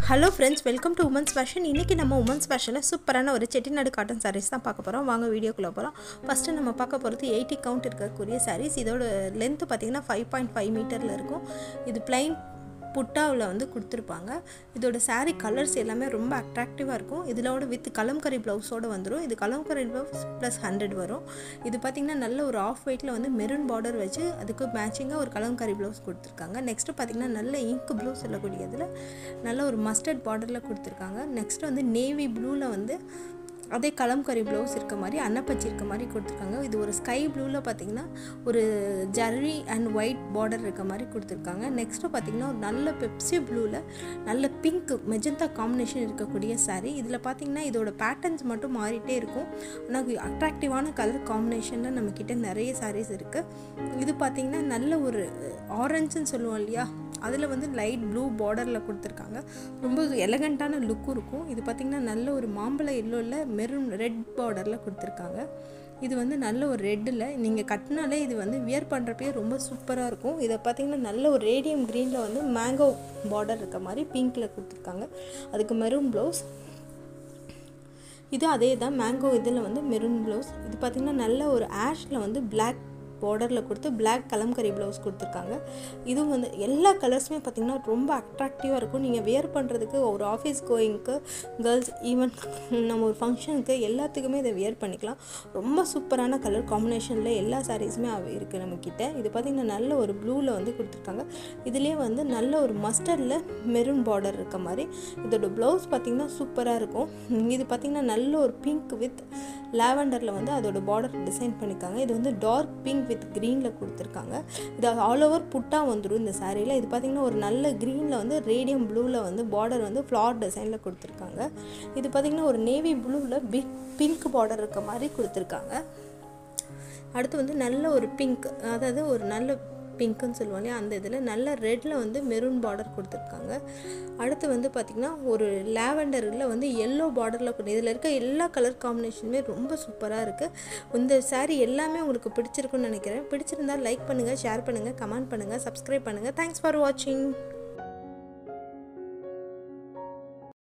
hello friends welcome to women's fashion இன்றைக்கி நம்ம women's ஃபேஷனில் சூப்பரான ஒரு செட்டிநாடு காட்டன் சாரீஸ் தான் பார்க்க போகிறோம் வாங்க வீடியோக்குள்ளே போகிறோம் ஃபஸ்ட்டு நம்ம பார்க்க போகிறது எயிட்டி கவுண்ட் இருக்கக்கூடிய சாரீஸ் இதோட லென்த்து பார்த்திங்கன்னா ஃபைவ் பாயிண்ட் ஃபைவ் மீட்டரில் இருக்கும் இது பிளைன் புட்டாவில் வந்து கொடுத்துருப்பாங்க இதோட saree கலர்ஸ் எல்லாமே ரொம்ப அட்ராக்டிவாக இருக்கும் இதிலோட வித் கலம்கரி ப்ளவுஸோடு வந்துடும் இது கலம்கரி ப்ளவுஸ் ப்ளஸ் ஹண்ட்ரட் வரும் இது பார்த்திங்கன்னா நல்ல ஒரு ஆஃப் ஒயிட்டில் வந்து மெரூன் பார்டர் வச்சு அதுக்கு மேட்சிங்காக ஒரு கலம்கரி ப்ளவுஸ் கொடுத்துருக்காங்க நெக்ஸ்ட்டு பார்த்திங்கன்னா நல்ல இங்க் ப்ளூ சொல்லக்கூடியதில் நல்ல ஒரு மஸ்டர்ட் பார்டரில் கொடுத்துருக்காங்க நெக்ஸ்ட் வந்து நேவி ப்ளூவில் வந்து அதே கலம்கரி ப்ளவுஸ் இருக்க மாதிரி அன்னப்பச்சி இருக்க மாதிரி கொடுத்துருக்காங்க இது ஒரு ஸ்கை ப்ளூவில் பார்த்தீங்கன்னா ஒரு ஜர்ரி அண்ட் ஒயிட் பார்டர் இருக்க மாதிரி கொடுத்துருக்காங்க நெக்ஸ்ட்டு பார்த்தீங்கன்னா ஒரு நல்ல பெப்சி ப்ளூவில் நல்ல பிங்க் மெஜந்தா காம்பினேஷன் இருக்கக்கூடிய saree இதில் பார்த்தீங்கன்னா இதோட பேட்டர்ன்ஸ் மட்டும் மாறிட்டே இருக்கும் ஆனால் அட்ராக்டிவான கலர் காம்பினேஷனில் நம்மக்கிட்ட நிறைய sarees இருக்குது இது பார்த்தீங்கன்னா நல்ல ஒரு ஆரஞ்சுன்னு சொல்லுவோம் இல்லையா அதில் வந்து லைட் ப்ளூ பார்டரில் கொடுத்துருக்காங்க ரொம்ப எலகண்ட்டான லுக்கும் இருக்கும் இது பார்த்திங்கன்னா நல்ல ஒரு மாம்பழ எல்லோவில் மெரூன் ரெட் பார்டரில் கொடுத்துருக்காங்க இது வந்து நல்ல ஒரு ரெட்டில் நீங்கள் கட்டினாலே இது வந்து வியர் பண்ணுறப்பே ரொம்ப சூப்பராக இருக்கும் இதை பார்த்திங்கன்னா நல்ல ஒரு ரேடியம் க்ரீனில் வந்து மேங்கோ பார்டர் இருக்க மாதிரி பிங்க்கில் கொடுத்துருக்காங்க அதுக்கு மெரூன் ப்ளவுஸ் இது அதே தான் மேங்கோ இதில் வந்து மெரூன் ப்ளவுஸ் இது பார்த்திங்கன்னா நல்ல ஒரு ஆஷில் வந்து பிளாக் பார்டரில் கொடுத்து பிளாக் கலம்கரி ப்ளவுஸ் கொடுத்துருக்காங்க இதுவும் வந்து எல்லா கலர்ஸுமே பார்த்திங்கன்னா ரொம்ப அட்ராக்டிவாக இருக்கும் நீங்கள் வியர் பண்ணுறதுக்கு ஒரு ஆஃபீஸ் கோயிங்க்கு கேர்ள்ஸ் ஈவன் நம்ம ஒரு ஃபங்க்ஷனுக்கு எல்லாத்துக்குமே இதை வியர் பண்ணிக்கலாம் ரொம்ப சூப்பரான கலர் காம்பினேஷனில் எல்லா சாரீஸுமே இருக்குது நம்மக்கிட்ட இது பார்த்திங்கன்னா நல்ல ஒரு ப்ளூவில் வந்து கொடுத்துருக்காங்க இதுலேயே வந்து நல்ல ஒரு மஸ்டர்டில் மெரூன் பார்டர் இருக்க மாதிரி இதோட ப்ளவுஸ் பார்த்திங்கன்னா சூப்பராக இருக்கும் இது பார்த்திங்கன்னா நல்ல ஒரு பிங்க் வித் லாவெண்டரில் வந்து அதோட பார்டர் டிசைன் பண்ணியிருக்காங்க இது வந்து டார்க் பிங்க் வித் க்ரீனில் கொடுத்துருக்காங்க இது ஆல் ஓவர் புட்டாக வந்துடும் இந்த சாரியில் இது பார்த்திங்கன்னா ஒரு நல்ல க்ரீனில் வந்து ரேடியம் ப்ளூவில் வந்து பார்டர் வந்து ஃப்ளார் டிசைனில் கொடுத்துருக்காங்க இது பார்த்திங்கன்னா ஒரு நேவி ப்ளூவில் பிக் பிங்க் பார்டர் இருக்க மாதிரி கொடுத்துருக்காங்க அடுத்து வந்து நல்ல ஒரு பிங்க் அதாவது ஒரு நல்ல பிங்க்குன்னு சொல்லுவோம் இல்லையா அந்த இதில் நல்ல ரெட்டில் வந்து மெரூன் பார்டர் கொடுத்துருக்காங்க அடுத்து வந்து பார்த்திங்கன்னா ஒரு லாவெண்டரில் வந்து எல்லோ பார்டரில் கொண்டு இதில் இருக்க எல்லா கலர் காம்பினேஷனுமே ரொம்ப சூப்பராக இருக்குது இந்த saree எல்லாமே உங்களுக்கு பிடிச்சிருக்குன்னு நினைக்கிறேன் பிடிச்சிருந்தா லைக் பண்ணுங்கள் ஷேர் பண்ணுங்கள் கமெண்ட் பண்ணுங்கள் சப்ஸ்கிரைப் பண்ணுங்கள் தேங்க்ஸ் ஃபார் வாட்சிங்